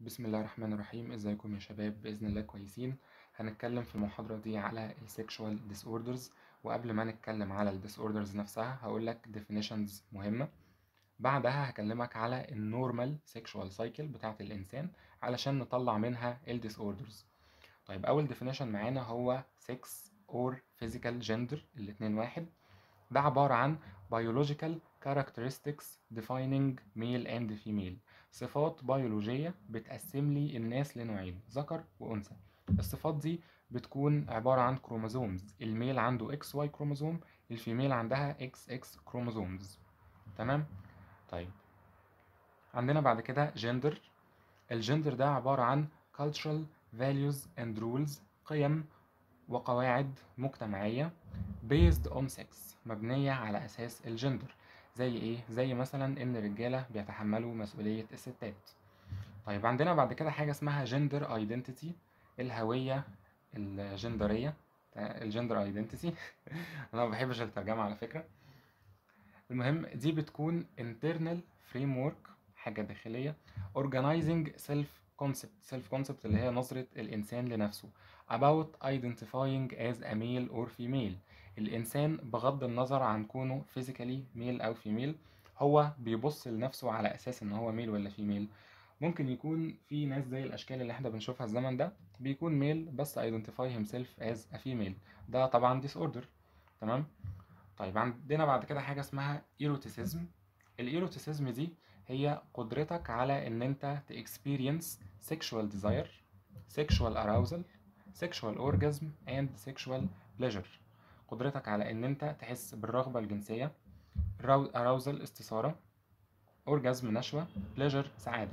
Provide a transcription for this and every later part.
بسم الله الرحمن الرحيم ازيكم يا شباب باذن الله كويسين هنتكلم في المحاضره دي على السكشوال disorders وقبل ما نتكلم على الديسوردرز نفسها هقول لك definitions مهمه بعدها هكلمك على النورمال سيكشوال سايكل بتاعه الانسان علشان نطلع منها الديسوردرز طيب اول definition معانا هو sex or physical gender الاتنين واحد ده عباره عن biological characteristics defining male and female صفات بيولوجية بتقسم لي الناس لنوعين ذكر وأنثى الصفات دي بتكون عبارة عن كروموزومز الميل عنده اكس واي كروموزوم الفيميل عندها اكس اكس كروموزومز تمام طيب عندنا بعد كده جندر الجندر ده عبارة عن cultural values and rules قيم وقواعد مجتمعية based on sex مبنية على أساس الجندر زي ايه زي مثلا ان الرجاله بيتحملوا مسؤوليه الستات طيب عندنا بعد كده حاجه اسمها جندر ايدنتيتي الهويه الجندريه الجندر ايدنتيتي انا ما بحبش الترجمه على فكره المهم دي بتكون internal framework حاجه داخليه organizing self concept self concept اللي هي نظره الانسان لنفسه about identifying as a male or female الإنسان بغض النظر عن كونه فيزيكالي ميل أو فيميل هو بيبص لنفسه على أساس إن هو ميل ولا فيميل ممكن يكون في ناس زي الأشكال اللي احنا بنشوفها الزمن ده بيكون ميل بس identify himself as a female ده طبعا disorder تمام طيب عندنا بعد كده حاجة اسمها eroticism الايروتيسيزم دي هي قدرتك على ان انت تexperience sexual desire sexual arousal sexual orgasm and sexual pleasure قدرتك على ان انت تحس بالرغبة الجنسية arousal استثارة orgasm نشوة pleasure سعادة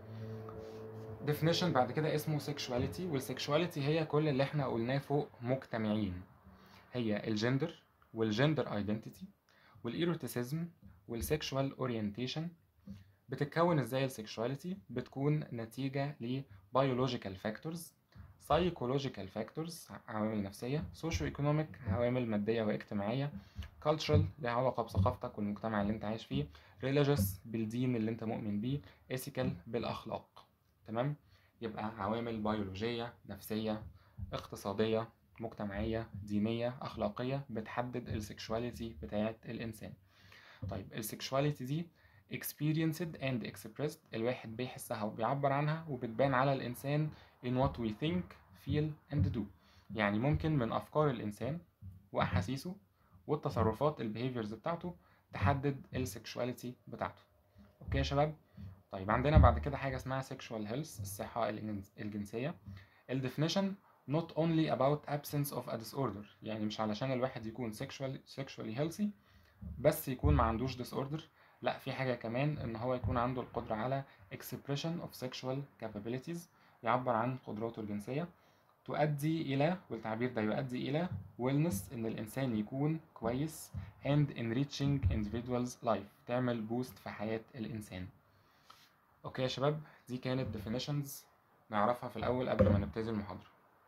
definition بعد كده اسمه sexuality والsexuality هي كل اللي احنا قلناه فوق مجتمعين هي الجندر والجندر identity والايروتيسيزم والسexual orientation بتتكون ازاي السكشواليتي بتكون نتيجة ل biological factors psychological factors عوامل نفسية socio economic عوامل مادية واجتماعية cultural لها علاقة بثقافتك والمجتمع اللي انت عايش فيه religious بالدين اللي انت مؤمن بيه ethical بالأخلاق تمام يبقى عوامل بيولوجية نفسية اقتصادية مجتمعية دينية أخلاقية بتحدد السكشواليتي بتاعت الإنسان طيب السكشواليتي دي experienced and expressed الواحد بيحسها وبيعبر عنها وبتبان على الإنسان in what we think, feel and do يعني ممكن من أفكار الإنسان وأحاسيسه والتصرفات البيهيفيرز بتاعته تحدد السكشواليتي بتاعته أوكي يا شباب طيب عندنا بعد كده حاجة اسمها sexual health الصحة الجنسية الديفينيشن not only about absence of a disorder يعني مش علشان الواحد يكون sexually, sexually healthy بس يكون ما عندوش disorder لا في حاجة كمان ان هو يكون عنده القدرة على expression of sexual capabilities يعبر عن قدراته الجنسية تؤدي إلى والتعبير ده يؤدي إلى wellness إن الإنسان يكون كويس and enriching individual's life تعمل بوست في حياة الإنسان أوكي يا شباب دي كانت definitions نعرفها في الأول قبل ما نبتدي المحاضرة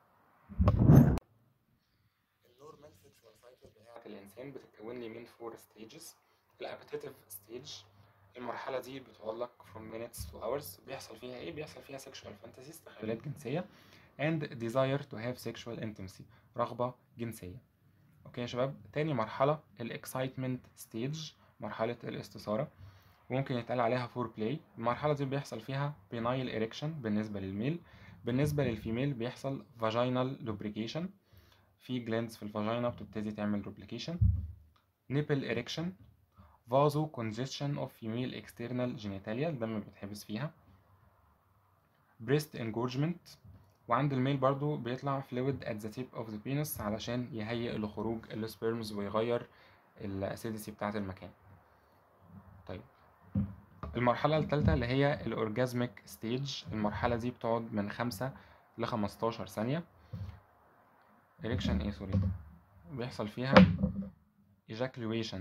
النورمال sexual cycle بتاعت الإنسان بتتكون لي من four stages الابيتيتيف ستيج المرحلة دي بتقعد لك from minutes to hours بيحصل فيها ايه؟ بيحصل فيها sexual fantasies تخيلات جنسية and desire to have sexual intimacy رغبة جنسية اوكي يا شباب تاني مرحلة الاكسايتمنت ستيج مرحلة الاستثارة وممكن يتقال عليها فور بلاي المرحلة دي بيحصل فيها penile erection بالنسبة للميل بالنسبة للفيميل بيحصل vaginal lubrication في جلاندز في الفاجينا بتبتدي تعمل lubrication nipple erection vaso congestion of female external genitalia الدم بيتحبس فيها breast engorgement وعند الميل برضو بيطلع fluid at the tip of the penis علشان يهيئ لخروج السبيرمز ويغير الاسيديتي بتاعة المكان طيب المرحلة الثالثة اللي هي الأورجازميك ستيج المرحلة دي بتقعد من خمسة لخمستاشر ثانية إريكشن إيه سوري بيحصل فيها ejaculation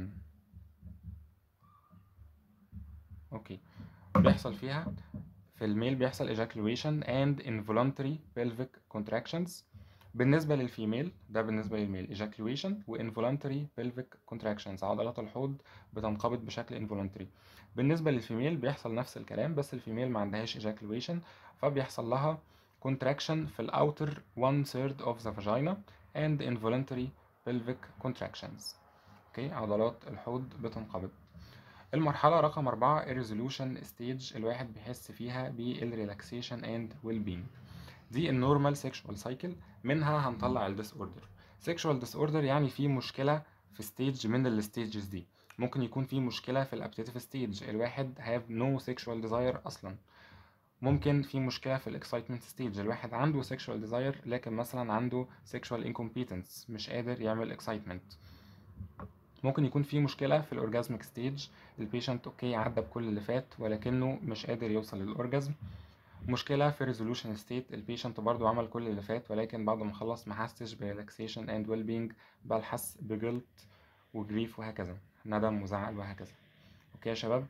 اوكي بيحصل فيها في الميل بيحصل ejaculation and involuntary pelvic contractions بالنسبة للفيميل ده بالنسبة للميل ejaculation و involuntary pelvic contractions عضلات الحوض بتنقبض بشكل involuntary بالنسبة للفيميل بيحصل نفس الكلام بس الفيميل ما عندهاش ejaculation فبيحصل لها contraction في ال outer one third of the vagina and involuntary pelvic contractions اوكي عضلات الحوض بتنقبض المرحلة رقم أربعة irresolution stage الواحد بيحس فيها بالrelaxation and well-being دي النورمال سيكشوال سايكل منها هنطلع الديس اوردر سيكشوال ديس اوردر يعني في مشكله في ستيج من الستيجز دي ممكن يكون في مشكله في الابتيتيف ستيج الواحد have no sexual desire اصلا ممكن في مشكله في الاكسايتمنت ستيج الواحد عنده sexual desire لكن مثلا عنده sexual incompetence مش قادر يعمل اكسايتمنت ممكن يكون في مشكله في الاورجازميك ستيج البيشنت اوكي عدى بكل اللي فات ولكنه مش قادر يوصل للاورجازم مشكلة في resolution state البيشنت برضو عمل كل اللي فات ولكن بعد ما خلص محسش ب relaxation and well being بل حس بجلط وجريف وهكذا ندم وزعل وهكذا اوكي يا شباب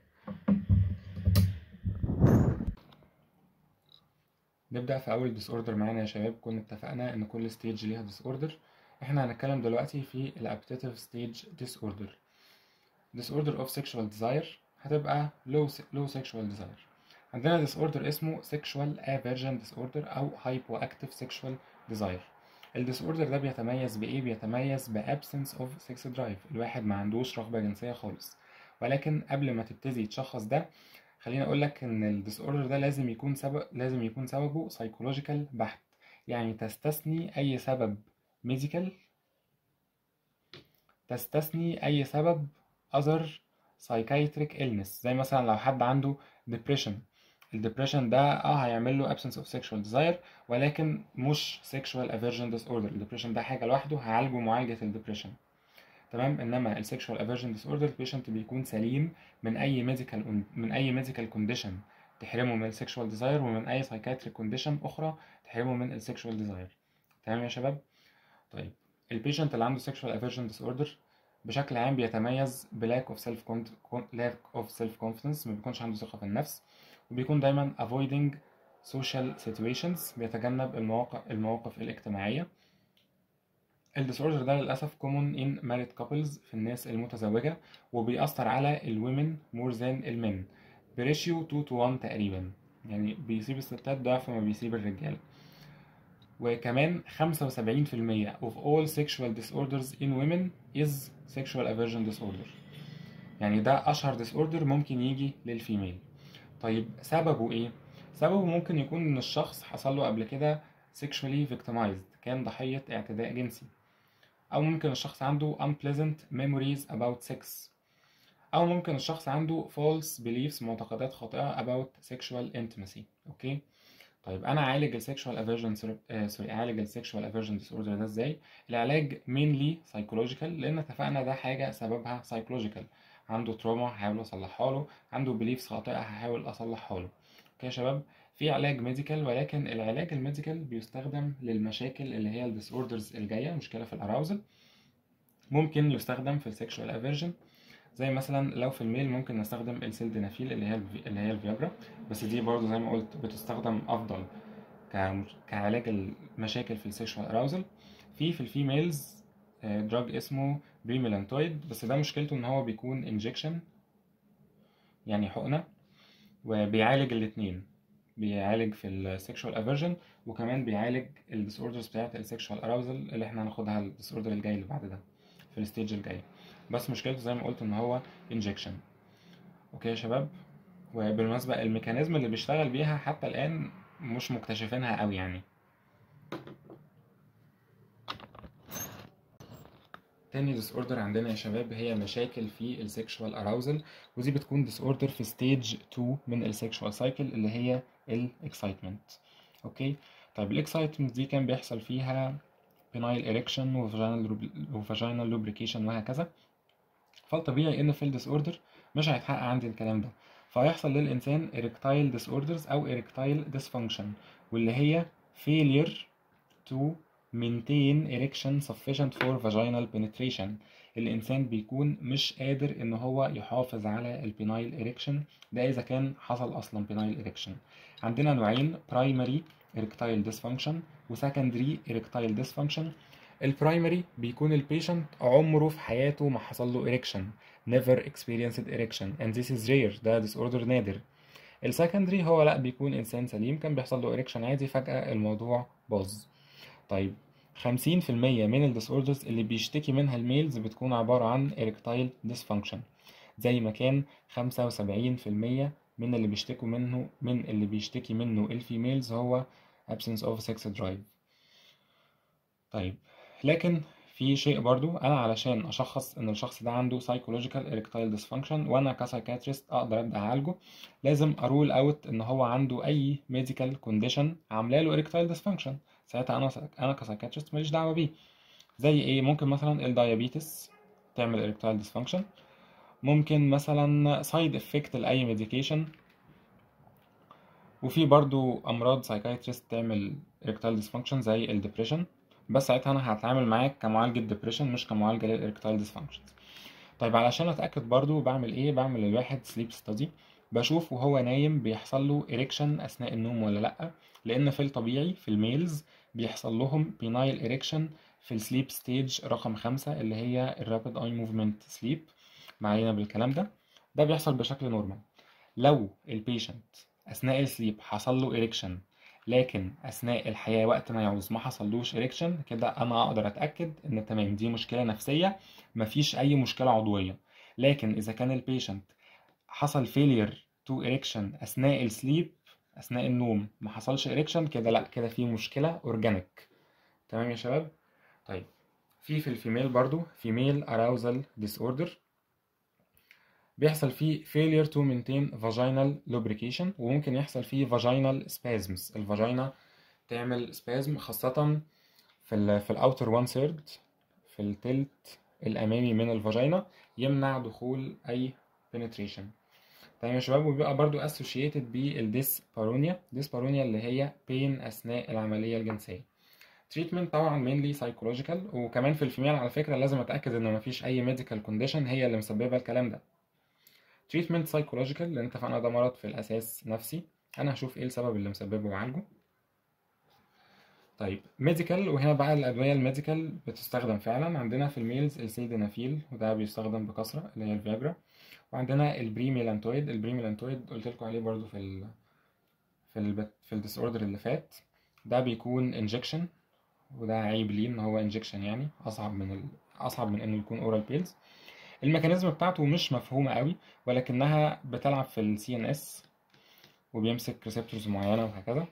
نبدأ في أول ديس اوردر معانا يا شباب كنا اتفقنا إن كل ستيج ليها ديس اوردر احنا هنتكلم دلوقتي في الابتيتيف ستيج ديس اوردر ديس اوردر اوف sexual desire هتبقى low low sexual desire عندنا disorder اسمه sexual aversion disorder أو hypoactive sexual desire الديسوردر ده بيتميز بإيه؟ بيتميز ب absence of sex drive الواحد ما عندوش رغبة جنسية خالص ولكن قبل ما تبتدي تشخص ده خليني أقول لك إن الديسوردر ده لازم يكون سبب لازم يكون سببه psychological بحت يعني تستثني أي سبب medical تستثني أي سبب other psychiatric illness زي مثلا لو حد عنده depression الدبريشن ده اه هيعمل له absence of sexual desire ولكن مش sexual aversion disorder الدبريشن ده حاجه لوحده هعالجه معالجه الدبريشن تمام انما السكشوال aversion disorder البيشنت بيكون سليم من اي ميديكال من اي ميديكال كونديشن تحرمه من السكشوال ديزاير ومن اي سايكاتريك كونديشن اخرى تحرمه من السكشوال ديزاير تمام يا شباب طيب البيشنت اللي عنده sexual aversion disorder بشكل عام بيتميز بلاك اوف سيلف lack of self confidence ما بيكونش عنده ثقه في النفس وبيكون دايما avoiding social situations بيتجنب المواقف المواقف الاجتماعية الديسوردر ده للأسف common in married couples في الناس المتزوجة وبيأثر على الومن more than المن بريشيو 2 to 1 تقريبا يعني بيسيب الستات ضعف ما بيسيب الرجالة وكمان 75% of all sexual disorders in women is sexual aversion disorder يعني ده أشهر disorder ممكن يجي للفيميل طيب سببه ايه؟ سببه ممكن يكون ان الشخص حصل له قبل كده sexually victimized كان ضحية اعتداء جنسي او ممكن الشخص عنده unpleasant memories about sex او ممكن الشخص عنده false beliefs معتقدات خاطئة about sexual intimacy اوكي طيب انا اعالج السكشوال افيرجن سوري اعالج السكشوال افيرجن ديس اوردر ده ازاي العلاج mainly psychological لان اتفقنا ده حاجه سببها psychological عنده تروما هحاول اصلحها له عنده بليفز خاطئه هحاول اصلحها له اوكي يا شباب في علاج ميديكال ولكن العلاج الميديكال بيستخدم للمشاكل اللي هي الديس اوردرز الجايه مشكله في الاراوزل ممكن يستخدم في السكشوال افيرجن زي مثلا لو في الميل ممكن نستخدم السيلدينافيل اللي هي الفي... اللي هي الفياجرا بس دي برضه زي ما قلت بتستخدم افضل ك... كعلاج المشاكل في السكشوال اراوزل في في الفيميلز دراج اسمه بريميلانتويد بس ده مشكلته ان هو بيكون انجكشن يعني حقنه وبيعالج الاتنين بيعالج في السكشوال افيرجن وكمان بيعالج الديسوردرز بتاعت السكشوال اراوزل اللي احنا هناخدها الديسوردر الجاي اللي بعد ده في الستيج الجاي بس مشكلته زي ما قلت ان هو انجكشن اوكي يا شباب وبالمناسبة الميكانيزم اللي بيشتغل بيها حتى الآن مش مكتشفينها قوي يعني تاني ديس اوردر عندنا يا شباب هي مشاكل في السكشوال اراوزل ودي بتكون ديس اوردر في ستيج 2 من السكشوال سايكل اللي هي الاكسايتمنت اوكي طيب الاكسايتمنت دي كان بيحصل فيها بينايل اريكشن وفاجينال لوبريكيشن وهكذا فالطبيعي ان في الديس اوردر مش هيتحقق عندي الكلام ده فهيحصل للانسان erectile disorders او erectile dysfunction واللي هي failure to maintain erection sufficient for vaginal penetration الإنسان بيكون مش قادر إن هو يحافظ على البينايل إريكشن ده إذا كان حصل أصلا بينايل إريكشن عندنا نوعين primary erectile dysfunction و secondary erectile dysfunction البرايمري بيكون البيشنت عمره في حياته ما حصل له erection never experienced erection and this is rare ده disorder نادر السكندري هو لا بيكون انسان سليم كان بيحصل له اريكشن عادي فجأة الموضوع باظ طيب 50% من الديسوردرز اللي بيشتكي منها الميلز بتكون عبارة عن erectile dysfunction زي ما كان 75% من اللي بيشتكوا منه من اللي بيشتكي منه الفيميلز هو absence of sex drive طيب لكن في شيء برضو انا علشان اشخص ان الشخص ده عنده psychological erectile dysfunction وانا كسايكاتريست اقدر ابدا اعالجه لازم ارول اوت ان هو عنده اي medical condition عامله له erectile dysfunction ساعتها انا انا كسايكاتريست ماليش دعوه بيه زي ايه ممكن مثلا الدايابيتس تعمل erectile dysfunction ممكن مثلا سايد افكت لاي ميديكيشن وفي برضو امراض سايكايتريست تعمل erectile dysfunction زي الدبريشن بس ساعتها انا هتعامل معاك كمعالجة ديبريشن مش كمعالجة للإركتايل ديسفانكشنز طيب علشان اتأكد برضو بعمل ايه بعمل للواحد سليب ستادي بشوف وهو نايم بيحصل له إريكشن أثناء النوم ولا لأ لأن في الطبيعي في الميلز بيحصل لهم بينايل إريكشن في السليب ستيج رقم خمسة اللي هي الرابid اي موفمنت سليب ما علينا بالكلام ده ده بيحصل بشكل نورمال لو البيشنت أثناء السليب حصل له إريكشن لكن اثناء الحياه وقت ما يعوز ما حصلوش اريكشن كده انا اقدر اتاكد ان تمام دي مشكله نفسيه مفيش اي مشكله عضويه لكن اذا كان البيشنت حصل فيلير تو اريكشن اثناء السليب اثناء النوم ما حصلش اريكشن كده لا كده في مشكله اورجانيك تمام يا شباب طيب في في الفيميل برضو فيميل arousal disorder بيحصل فيه failure to maintain vaginal lubrication وممكن يحصل فيه vaginal spasms الفاجينا تعمل spasm خاصة في ال في الاوتر وان ثيرد في التلت الامامي من الفاجينا يمنع دخول اي penetration تمام يا شباب وبيبقى برضو associated بالديسبارونيا ديسبارونيا اللي هي pain اثناء العملية الجنسية تريتمنت طبعا mainly psychological وكمان في الفيميل على فكرة لازم اتأكد ان مفيش اي medical condition هي اللي مسببة الكلام ده تريتمنت سايكولوجيكال لان اتفقنا ده مرض في الاساس نفسي انا هشوف ايه السبب اللي مسببه واعالجه طيب ميديكال وهنا بقى الادويه الميديكال بتستخدم فعلا عندنا في الميلز السيلدينافيل وده بيستخدم بكثره اللي هي الفياجرا وعندنا البريميلانتويد البريميلانتويد قلت لكم عليه برضو في ال في ال في الديس اوردر اللي فات ده بيكون انجكشن وده عيب ليه ان هو انجكشن يعني اصعب من ال... اصعب من انه يكون اورال بيلز الميكانيزم بتاعته مش مفهومة قوي ولكنها بتلعب في السي ان اس وبيمسك ريسبتورز معينة وهكذا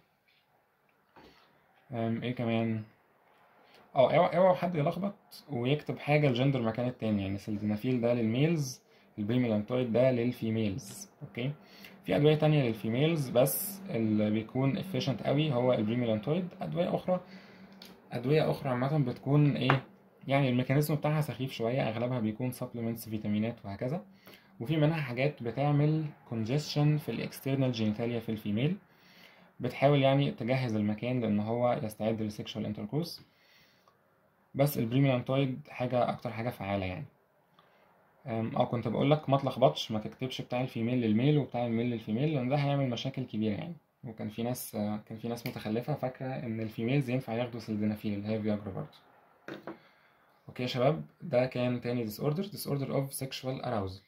ايه كمان اه اوعى اوعى حد يلخبط ويكتب حاجة الجندر مكان التاني يعني سلدينافيل ده للميلز البريميلانتويد ده للفيميلز اوكي في ادوية تانية للفيميلز بس اللي بيكون efficient قوي هو البريميلانتويد ادوية اخرى ادوية اخرى عامة بتكون ايه يعني الميكانيزم بتاعها سخيف شوية أغلبها بيكون سبلمنتس فيتامينات وهكذا وفي منها حاجات بتعمل congestion في الاكسترنال جينيتاليا في الفيميل بتحاول يعني تجهز المكان لأن هو يستعد للسكشوال انتركورس بس البريميلانتويد حاجة أكتر حاجة فعالة يعني اه كنت بقول لك ما تلخبطش ما تكتبش بتاع الفيميل للميل وبتاع الميل للفيميل لأن ده هيعمل مشاكل كبيرة يعني وكان في ناس كان في ناس متخلفة فاكرة إن الفيميلز ينفع ياخدوا سلدينافيل اللي هي فياجرا برضه اوكي يا شباب ده كان تاني disorder disorder of sexual arousal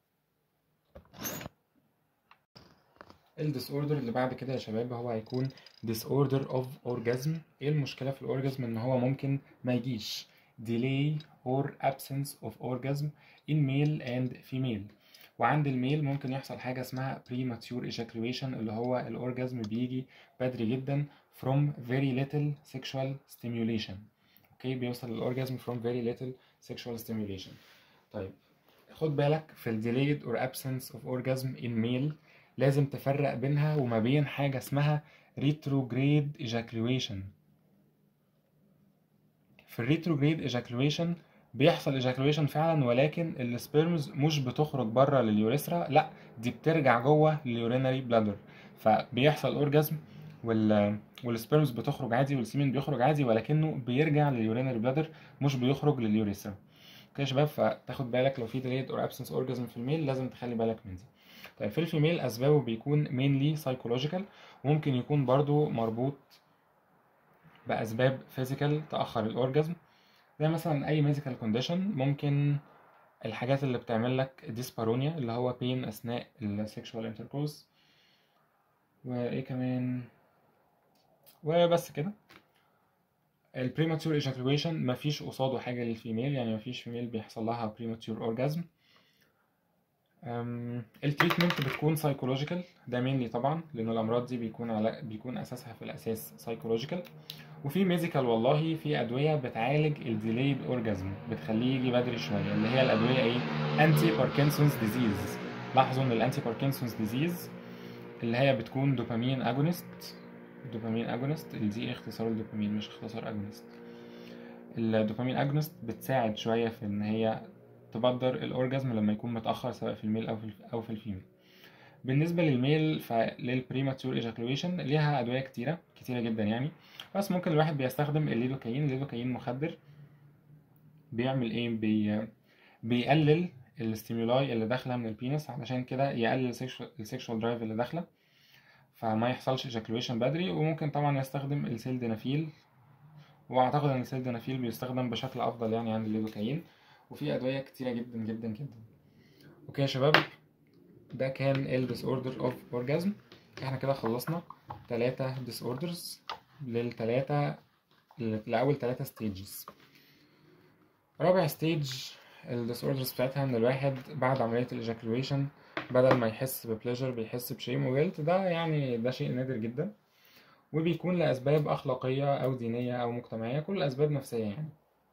الديسوردر اللي بعد كده يا شباب هو هيكون disorder of orgasm ايه المشكلة في الاورجازم ان هو ممكن ما يجيش delay or absence of orgasm in male and female وعند الميل ممكن يحصل حاجة اسمها premature ejaculation اللي هو الاورجازم بيجي بدري جدا from very little sexual stimulation اوكي بيوصل للاورجازم from very little sexual stimulation طيب خد بالك في ال delayed or absence of orgasm in male لازم تفرق بينها وما بين حاجة اسمها retrograde ejaculation في الريتروجريد ejaculation بيحصل ejaculation فعلا ولكن السبيرمز مش بتخرج بره لليوريثرا لا دي بترجع جوه اليورينري بلادر فبيحصل اورجازم وال والسبيرمز بتخرج عادي والسيمين بيخرج عادي ولكنه بيرجع لليورينري بلادر مش بيخرج لليوريثرا اوكي يا شباب فتاخد بالك لو في delayed or absence orgasm في الميل لازم تخلي بالك من دي طيب في الفيميل اسبابه بيكون mainly psychological وممكن يكون برضو مربوط باسباب physical تاخر الاورجازم زي مثلا اي medical condition ممكن الحاجات اللي بتعمل لك ديسبارونيا اللي هو pain اثناء السexual intercourse وايه كمان وبس كده البريماتور ejaculation مفيش قصاده حاجة للفيميل يعني مفيش فيميل بيحصل لها premature orgasm التريتمنت بتكون سايكولوجيكال ده مينلي طبعا لأن الأمراض دي بيكون على بيكون أساسها في الأساس سايكولوجيكال وفي ميديكال والله في أدوية بتعالج الديليد أورجازم بتخليه يجي بدري شوية اللي هي الأدوية إيه؟ أنتي باركنسونز ديزيز لاحظوا إن الأنتي باركنسونز ديزيز اللي هي بتكون دوبامين أجونست دوبامين أجونست الدي اختصار الدوبامين مش اختصار أجونست الدوبامين أجونست بتساعد شوية في إن هي تبدر الأورجازم لما يكون متأخر سواء في الميل أو في أو في الفيميل بالنسبة للميل فللبريماتور ايجاكوليشن ليها أدوية كتيرة كتيرة جدا يعني بس ممكن الواحد بيستخدم الليدوكاين الليدوكاين مخدر بيعمل ايه بي... بيقلل الاستيمولاي اللي داخله من البينس علشان كده يقلل السيكشوال درايف اللي داخله فما يحصلش ايجاكوليشن بدري وممكن طبعا يستخدم السيلدنافيل واعتقد ان السيلدنافيل بيستخدم بشكل افضل يعني عن الليدوكاين وفي ادويه كتيره جدا جدا جدا اوكي يا شباب ده كان ال disorder of orgasm احنا كده خلصنا تلاتة disorders للتلاتة لأول تلاتة stages رابع ستيج الديسوردرز بتاعتها ان الواحد بعد عملية الاجاكوليشن بدل ما يحس ببليجر بيحس بشيم وجلد ده يعني ده شيء نادر جدا وبيكون لأسباب أخلاقية أو دينية أو مجتمعية كل أسباب نفسية يعني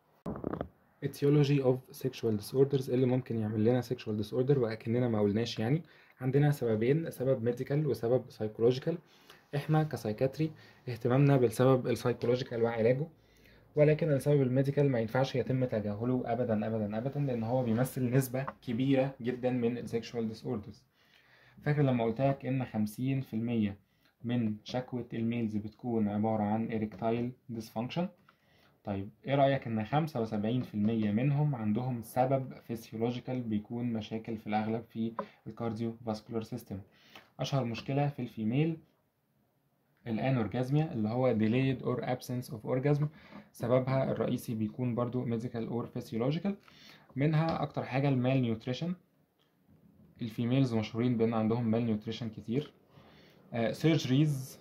etiology of sexual disorders اللي ممكن يعمل لنا sexual disorder وأكننا ما قلناش يعني عندنا سببين سبب ميديكال وسبب سايكولوجيكال احنا كسايكاتري اهتمامنا بالسبب السايكولوجيكال وعلاجه ولكن السبب الميديكال ما ينفعش يتم تجاهله ابدا ابدا ابدا لان هو بيمثل نسبة كبيرة جدا من السكشوال ديسوردرز فاكر لما قلت لك ان 50% من شكوى الميلز بتكون عبارة عن erectile dysfunction طيب ايه رأيك ان 75% منهم عندهم سبب فيسيولوجيكال بيكون مشاكل في الاغلب في الكارديو فاسكولار سيستم اشهر مشكلة في الفيميل الانورجازميا اللي هو delayed or absence of orgasm سببها الرئيسي بيكون برضو medical or physiological منها اكتر حاجة المال نيوتريشن الفيميلز مشهورين بان عندهم مال نيوتريشن كتير سيرجريز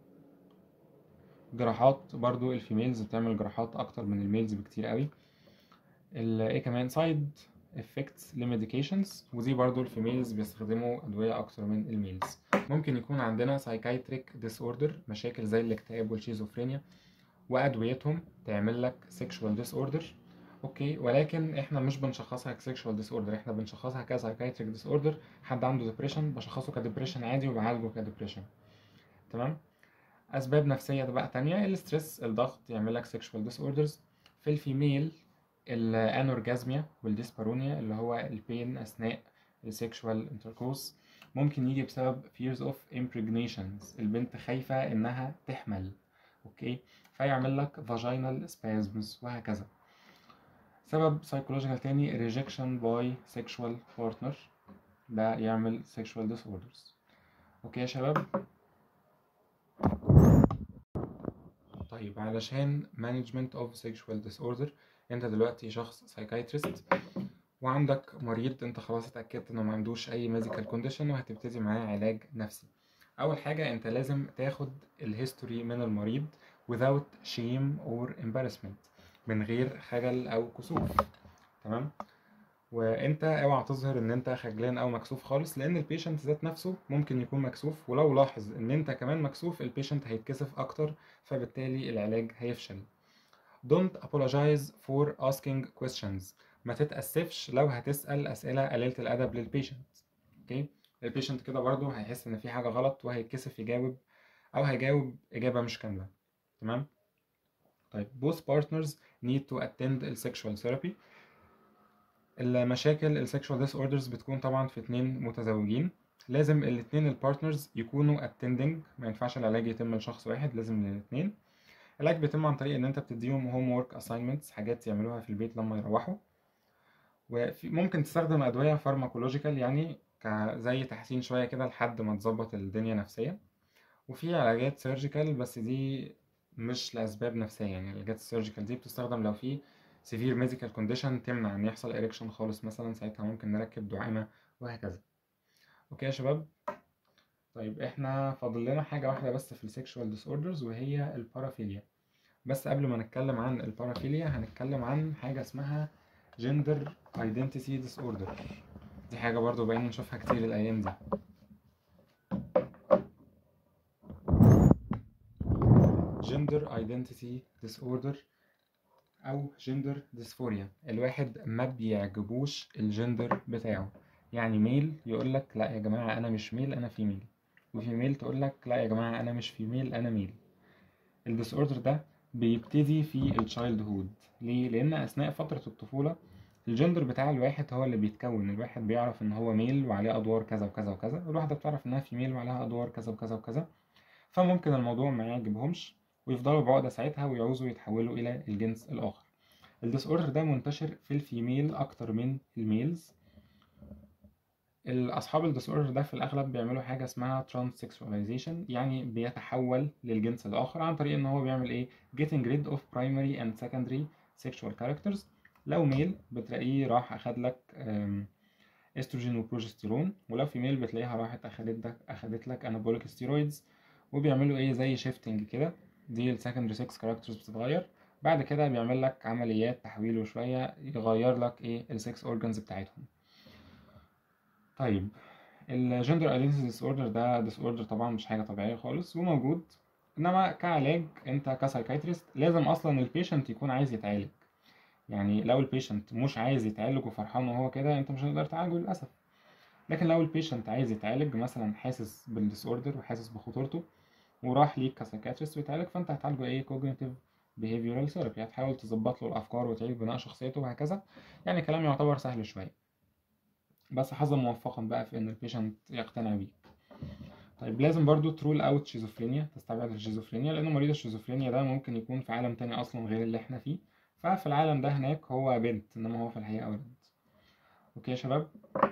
جراحات برضو الفيميلز بتعمل جراحات اكتر من الميلز بكتير قوي ايه كمان سايد افكتس لميديكيشنز ودي برضو الفيميلز بيستخدموا ادويه اكتر من الميلز ممكن يكون عندنا سايكايتريك ديس اوردر مشاكل زي الاكتئاب والشيزوفرينيا وادويتهم تعمل لك سيكشوال ديس اوردر اوكي ولكن احنا مش بنشخصها كسيكشوال ديس اوردر احنا بنشخصها كسايكايتريك ديس اوردر حد عنده ديبريشن بشخصه كديبريشن عادي وبعالجه كديبريشن تمام اسباب نفسيه بقى تانية الاسترس الضغط يعمل لك سيكشوال ديس اوردرز في الفيميل الانورجازميا والديسبارونيا اللي هو البين اثناء السيكشوال انتركورس ممكن يجي بسبب fears of impregnations البنت خايفة انها تحمل اوكي فيعمل لك vaginal spasms وهكذا سبب psychological تاني rejection by sexual partner ده يعمل sexual disorders اوكي يا شباب طيب علشان management of sexual disorder انت دلوقتي شخص سايكايتريست وعندك مريض انت خلاص اتأكدت انه ما عندوش اي ميديكال كونديشن وهتبتدي معاه علاج نفسي اول حاجة انت لازم تاخد الهيستوري من المريض without shame or embarrassment من غير خجل او كسوف تمام وانت اوعى تظهر ان انت خجلان او مكسوف خالص لان البيشنت ذات نفسه ممكن يكون مكسوف ولو لاحظ ان انت كمان مكسوف البيشنت هيتكسف اكتر فبالتالي العلاج هيفشل Don't apologize for asking questions ما تتأسفش لو هتسأل أسئلة قليلة الأدب للبيشنت اوكي البيشنت كده برضه هيحس إن في حاجة غلط وهيتكسف يجاوب أو هيجاوب إجابة مش كاملة تمام طيب both partners need to attend ال sexual therapy المشاكل ال sexual disorders بتكون طبعا في اتنين متزوجين لازم الاتنين البارتنرز يكونوا attending ما ينفعش العلاج يتم لشخص واحد لازم للاتنين العلاج بيتم عن طريق ان انت بتديهم هوم ورك اساينمنتس حاجات يعملوها في البيت لما يروحوا وممكن تستخدم ادويه فارماكولوجيكال يعني ك- زي تحسين شويه كده لحد ما تظبط الدنيا نفسيا وفي علاجات سيرجيكال بس دي مش لاسباب نفسيه يعني العلاجات السيرجيكال دي بتستخدم لو في سيفير ميديكال كونديشن تمنع ان يحصل اريكشن خالص مثلا ساعتها ممكن نركب دعامه وهكذا اوكي يا شباب طيب احنا فاضل لنا حاجه واحده بس في السكشوال ديس اوردرز وهي البارافيليا بس قبل ما نتكلم عن البارافيليا هنتكلم عن حاجه اسمها جندر ايدنتيتي ديس اوردر دي حاجه برضو بقينا نشوفها كتير الايام دي جندر ايدنتيتي ديس اوردر او جندر ديسفوريا الواحد ما بيعجبوش الجندر بتاعه يعني ميل يقول لك لا يا جماعه انا مش ميل انا فيميل وفيميل تقول لك لا يا جماعه انا مش فيميل انا ميل الديس اوردر ده بيبتدي في التشايلد هود ليه لان اثناء فتره الطفوله الجندر بتاع الواحد هو اللي بيتكون الواحد بيعرف ان هو ميل وعليه ادوار كذا وكذا وكذا والواحده بتعرف انها فيميل وعليها ادوار كذا وكذا وكذا فممكن الموضوع ما يعجبهمش ويفضلوا بعقدة ساعتها ويعوزوا يتحولوا إلى الجنس الآخر الديس اوردر ده منتشر في الفيميل أكتر من الميلز الأصحاب الديس اوردر ده في الأغلب بيعملوا حاجة اسمها ترانسكسواليزيشن يعني بيتحول للجنس الآخر عن طريق إن هو بيعمل إيه getting rid of primary and secondary sexual characters لو ميل بتلاقيه راح أخد لك أم، استروجين وبروجستيرون ولو فيميل بتلاقيها راحت أخدت لك أخدت لك أنابوليك ستيرويدز وبيعملوا إيه زي شيفتنج كده دي السكندري 6 كاركترز بتتغير بعد كده بيعمل لك عمليات تحويل وشوية يغير لك ايه السكس اورجانز بتاعتهم طيب الجندر ايدنتيتي ديس اوردر ده ديس اوردر طبعا مش حاجة طبيعية خالص وموجود انما كعلاج انت كسايكايتريست لازم اصلا البيشنت يكون عايز يتعالج يعني لو البيشنت مش عايز يتعالج وفرحان وهو كده انت مش هتقدر تعالجه للاسف لكن لو البيشنت عايز يتعالج مثلا حاسس بالديس اوردر وحاسس بخطورته وراح ليك كسايكاتريست ويتعالج فانت هتعالجه ايه كوجنيتيف behavioral therapy هتحاول تظبط له الافكار وتعيد بناء شخصيته وهكذا يعني كلام يعتبر سهل شويه بس حظا موفقا بقى في ان البيشنت يقتنع بيه طيب لازم برضو ترول اوت شيزوفرينيا تستبعد الشيزوفرينيا لان مريض الشيزوفرينيا ده ممكن يكون في عالم تاني اصلا غير اللي احنا فيه ففي العالم ده هناك هو بنت انما هو في الحقيقه ولد اوكي يا شباب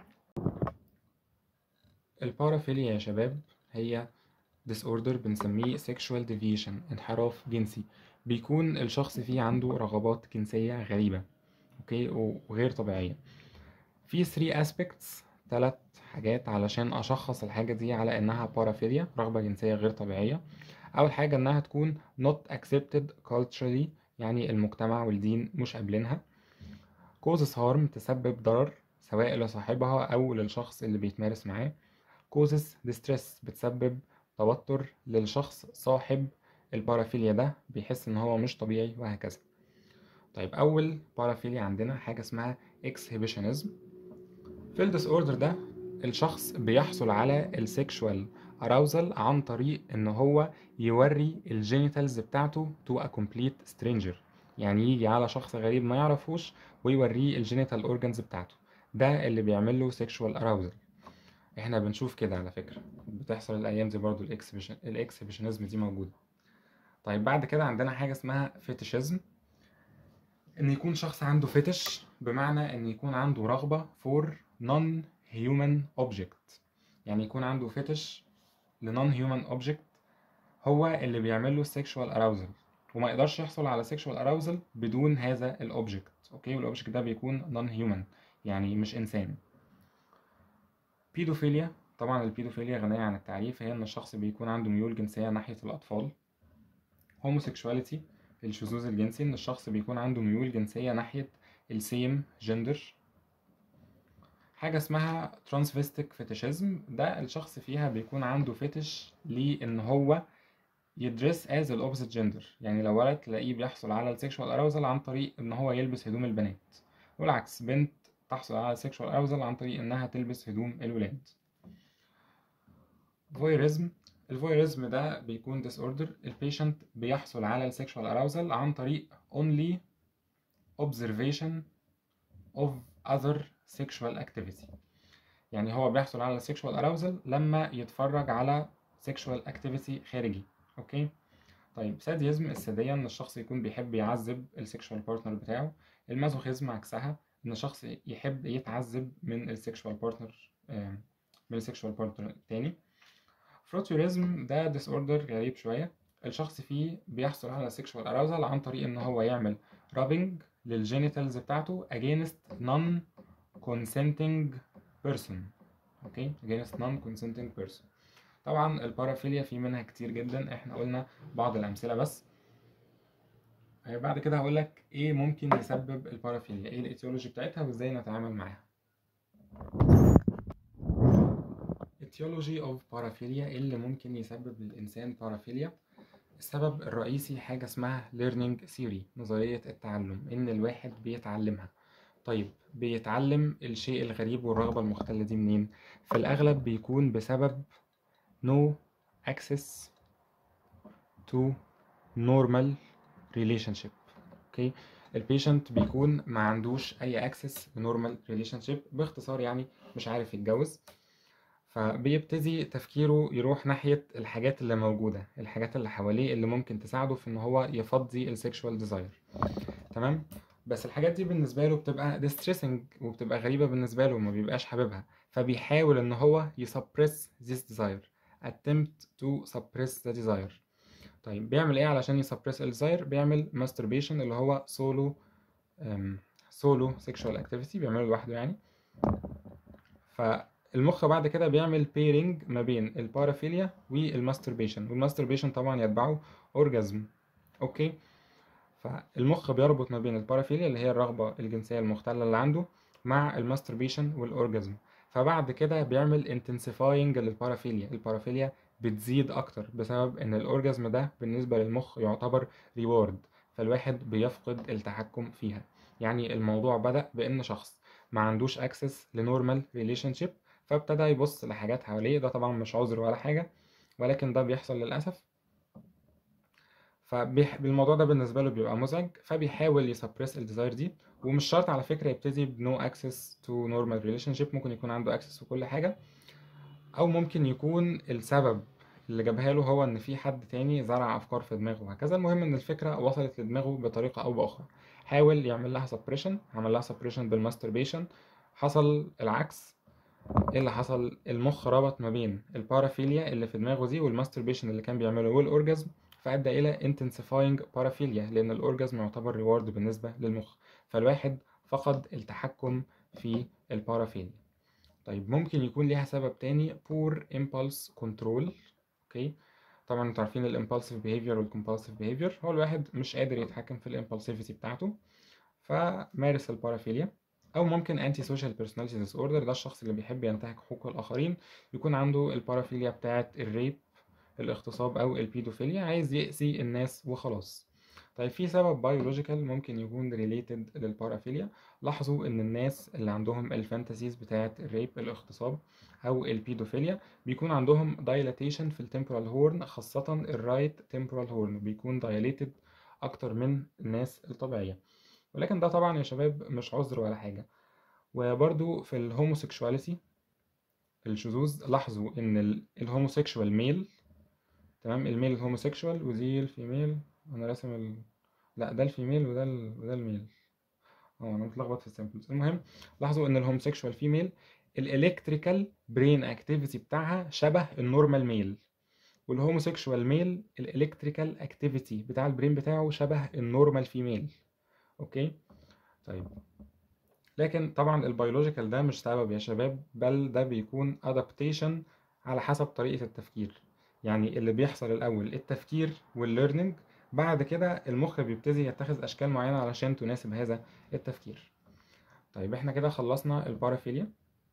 البارافيليا يا شباب هي disorder بنسميه sexual deviation انحراف جنسي بيكون الشخص فيه عنده رغبات جنسية غريبة اوكي وغير طبيعية في 3 aspects ثلاث حاجات علشان اشخص الحاجة دي على انها بارافيليا رغبة جنسية غير طبيعية اول حاجة انها تكون not accepted culturally يعني المجتمع والدين مش قابلينها causes harm تسبب ضرر سواء لصاحبها او للشخص اللي بيتمارس معاه causes distress بتسبب توتر للشخص صاحب البارافيليا ده بيحس ان هو مش طبيعي وهكذا طيب اول بارافيليا عندنا حاجه اسمها اكسهيبيشنزم في الديس اوردر ده الشخص بيحصل على السيكشوال اراوزل عن طريق ان هو يوري الجينيتالز بتاعته تو ا كومبليت سترينجر يعني يجي على شخص غريب ما يعرفوش ويوريه الجينيتال اورجانز بتاعته ده اللي بيعمل له سيكشوال اراوزل احنا بنشوف كده على فكره بتحصل الايام دي برضو الاكسبيشن الاكسبيشنزم دي موجوده طيب بعد كده عندنا حاجه اسمها فيتيشيزم ان يكون شخص عنده فيتش بمعنى ان يكون عنده رغبه فور نون هيومن اوبجكت يعني يكون عنده فيتش لنون هيومن اوبجكت هو اللي بيعمل له سيكشوال اراوزل وما يقدرش يحصل على سيكشوال اراوزل بدون هذا الاوبجكت اوكي والاوبجكت ده بيكون نون هيومن يعني مش انسان بيدوفيليا طبعا البيدوفيليا غنية عن التعريف هي ان الشخص بيكون عنده ميول جنسية ناحية الاطفال هوموسيكشواليتي الشذوذ الجنسي ان الشخص بيكون عنده ميول جنسية ناحية السيم جندر حاجة اسمها ترانسفيستيك فيتيشيزم ده الشخص فيها بيكون عنده فيتش لان هو يدرس از الاوبزيت جندر يعني لو ولد تلاقيه بيحصل على السيكشوال اراوزل عن طريق ان هو يلبس هدوم البنات والعكس بنت تحصل على سيكشوال اراوزل عن طريق انها تلبس هدوم الولاد فويرزم الفويرزم ده بيكون ديس اوردر البيشنت بيحصل على السيكشوال اراوزل عن طريق only observation of other sexual activity يعني هو بيحصل على sexual arousal لما يتفرج على sexual activity خارجي اوكي طيب ساديزم السادية ان الشخص يكون بيحب يعذب السكشوال بارتنر بتاعه المازوخيزم عكسها ان الشخص يحب يتعذب من السكشوال بارتنر من السكشوال بارتنر التاني فروتيوريزم ده ديس اوردر غريب شوية الشخص فيه بيحصل على sexual arousal عن طريق ان هو يعمل رابنج للجينيتالز بتاعته against non consenting person اوكي against non consenting person طبعا البارافيليا في منها كتير جدا احنا قلنا بعض الامثله بس بعد كده هقول لك ايه ممكن يسبب البارافيليا ايه الايتيولوجي بتاعتها وازاي نتعامل معاها etiology of paraphilia ايه اللي ممكن يسبب للانسان بارافيليا السبب الرئيسي حاجة اسمها learning theory نظرية التعلم إن الواحد بيتعلمها طيب بيتعلم الشيء الغريب والرغبة المختلة دي منين؟ في الأغلب بيكون بسبب no access to normal relationship اوكي البيشنت بيكون ما عندوش اي access لنورمال relationship باختصار يعني مش عارف يتجوز فبيبتدي تفكيره يروح ناحية الحاجات اللي موجودة الحاجات اللي حواليه اللي ممكن تساعده في ان هو يفضي السكشوال ديزاير تمام بس الحاجات دي بالنسبة له بتبقى distressing وبتبقى غريبة بالنسبة له وما بيبقاش حاببها فبيحاول ان هو يسبرس this desire attempt to suppress the desire طيب بيعمل ايه علشان يسبرس الديزاير بيعمل masturbation اللي هو سولو سولو sexual activity بيعمله لوحده يعني فالمخ بعد كده بيعمل بيرنج ما بين البارافيليا والماستربيشن والماستربيشن طبعا يتبعه اورجازم اوكي فالمخ بيربط ما بين البارافيليا اللي هي الرغبة الجنسية المختلة اللي عنده مع الماستربيشن والاورجازم فبعد كده بيعمل انتنسيفاينج للبارافيليا البارافيليا بتزيد اكتر بسبب ان الاورجازم ده بالنسبة للمخ يعتبر ريورد فالواحد بيفقد التحكم فيها يعني الموضوع بدأ بان شخص ما عندوش اكسس لنورمال ريليشن شيب فابتدى يبص لحاجات حواليه ده طبعا مش عذر ولا حاجة ولكن ده بيحصل للأسف فالموضوع ده بالنسبة له بيبقى مزعج فبيحاول يسبرس الديزاير دي ومش شرط على فكرة يبتدي بنو اكسس تو نورمال ريليشن شيب ممكن يكون عنده اكسس وكل حاجة او ممكن يكون السبب اللي جابها له هو ان في حد تاني زرع افكار في دماغه وهكذا المهم ان الفكرة وصلت لدماغه بطريقة او باخرى حاول يعمل لها سبريشن عمل لها سبريشن بالماستربيشن حصل العكس ايه اللي حصل المخ ربط ما بين البارافيليا اللي في دماغه دي والماستربيشن اللي كان بيعمله والاورجازم فادى الى intensifying بارافيليا لان الاورجازم يعتبر ريورد بالنسبه للمخ فالواحد فقد التحكم في البارافيليا طيب ممكن يكون ليها سبب تاني poor impulse control اوكي طبعا انتوا عارفين الامبulsive behavior والcompulsive behavior هو الواحد مش قادر يتحكم في الامبulsivity بتاعته فمارس البارافيليا او ممكن انتي سوشيال بيرسوناليتي ديس اوردر ده الشخص اللي بيحب ينتهك حقوق الاخرين يكون عنده البارافيليا بتاعه الريب الاغتصاب او البيدوفيليا عايز يأذي الناس وخلاص طيب في سبب بيولوجيكال ممكن يكون ريليتد للبارافيليا لاحظوا ان الناس اللي عندهم الفانتازيز بتاعه الريب الاغتصاب او البيدوفيليا بيكون عندهم دايلاتيشن في التمبورال هورن خاصه الرايت تمبورال هورن بيكون دايليتد اكتر من الناس الطبيعيه ولكن ده طبعا يا شباب مش عذر ولا حاجه وبرضو في الهوموسيكشواليتي الشذوذ لاحظوا ان الهوموسيكشوال ميل تمام الميل الهوموسيكشوال ودي الفيميل انا راسم ال... لا ده الفيميل وده ال... وده الميل اه انا متلخبط في السامبلز المهم لاحظوا ان الهوموسيكشوال فيميل الالكتريكال برين اكتيفيتي بتاعها شبه النورمال ميل والهوموسيكشوال ميل الالكتريكال اكتيفيتي بتاع البرين بتاعه شبه النورمال فيميل اوكي طيب لكن طبعا البيولوجيكال ده مش سبب يا شباب بل ده بيكون ادابتيشن على حسب طريقة التفكير يعني اللي بيحصل الأول التفكير والليرنينج بعد كده المخ بيبتدي يتخذ أشكال معينة علشان تناسب هذا التفكير طيب احنا كده خلصنا البارافيليا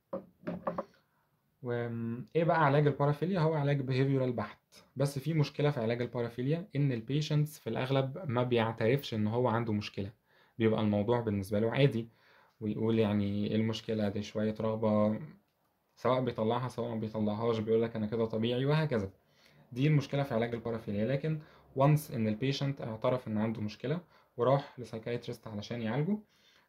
وايه بقى علاج البارافيليا هو علاج بيهيفيورال بحت بس في مشكله في علاج البارافيليا ان البيشنتس في الاغلب ما بيعترفش ان هو عنده مشكله بيبقى الموضوع بالنسبه له عادي ويقول يعني ايه المشكله دي شويه رغبه سواء بيطلعها سواء ما بيطلعهاش بيقول لك انا كده طبيعي وهكذا دي المشكله في علاج البارافيليا لكن وانس ان البيشنت اعترف ان عنده مشكله وراح لسايكايتريست علشان يعالجه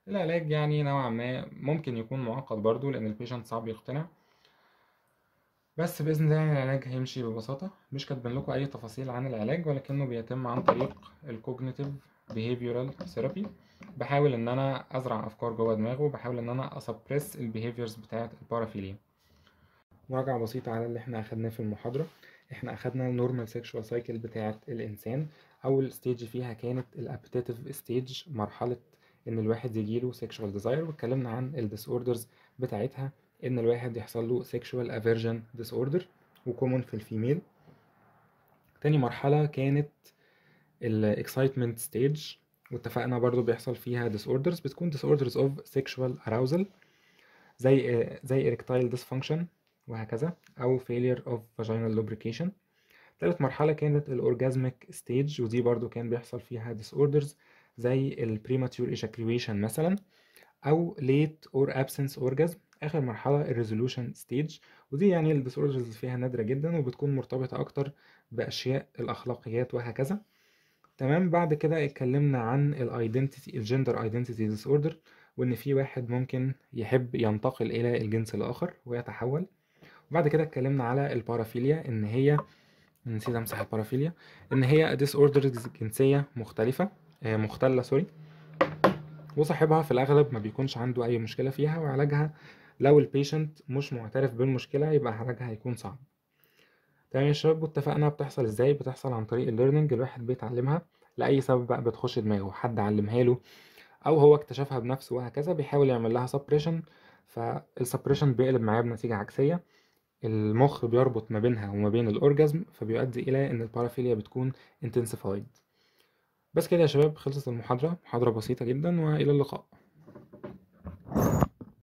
العلاج يعني نوعا ما ممكن يكون معقد برضو لأن البيشنت صعب يقتنع بس بإذن الله يعني العلاج هيمشي ببساطة مش كاتبين لكم أي تفاصيل عن العلاج ولكنه بيتم عن طريق الكوجنيتيف behavioral ثيرابي بحاول ان انا ازرع افكار جوه دماغه وبحاول ان انا اسبريس البيهيفيرز بتاعه البارافيليا مراجعه بسيطه على اللي احنا اخدناه في المحاضره احنا اخدنا النورمال سيكشوال سايكل بتاعه الانسان اول ستيج فيها كانت الابتيتيف ستيج مرحله ان الواحد يجيله سيكشوال ديزاير واتكلمنا عن الديس اوردرز بتاعتها ان الواحد يحصل له سيكشوال افيرجن ديس اوردر وكومون في الفيميل تاني مرحله كانت الاكسايتمنت ستيج واتفقنا برضو بيحصل فيها disorders بتكون disorders of sexual arousal زي زي erectile dysfunction وهكذا أو failure of vaginal lubrication تالت مرحلة كانت الأورجازميك ستيج ودي برضو كان بيحصل فيها disorders زي ال premature ejaculation مثلا أو late or absence orgasm آخر مرحلة ال resolution stage ودي يعني ال disorders اللي فيها نادرة جدا وبتكون مرتبطة أكتر بأشياء الأخلاقيات وهكذا تمام بعد كده اتكلمنا عن الايدنتيتي الجندر ايدنتيتي ديس اوردر وان في واحد ممكن يحب ينتقل الى الجنس الاخر ويتحول وبعد كده اتكلمنا على البارافيليا ان هي نسيت امسح البارافيليا ان هي ديس اوردرز جنسيه مختلفه آه مختله سوري وصاحبها في الاغلب ما بيكونش عنده اي مشكله فيها وعلاجها لو البيشنت مش معترف بالمشكله يبقى علاجها هيكون صعب تمام يا شباب واتفقنا بتحصل ازاي بتحصل عن طريق الليرنينج الواحد بيتعلمها لاي سبب بقى بتخش دماغه حد علمها له او هو اكتشفها بنفسه وهكذا بيحاول يعمل لها سبريشن فالسبريشن بيقلب معاه بنتيجه عكسيه المخ بيربط ما بينها وما بين الاورجازم فبيؤدي الى ان البارافيليا بتكون انتنسيفايد بس كده يا شباب خلصت المحاضره محاضره بسيطه جدا والى اللقاء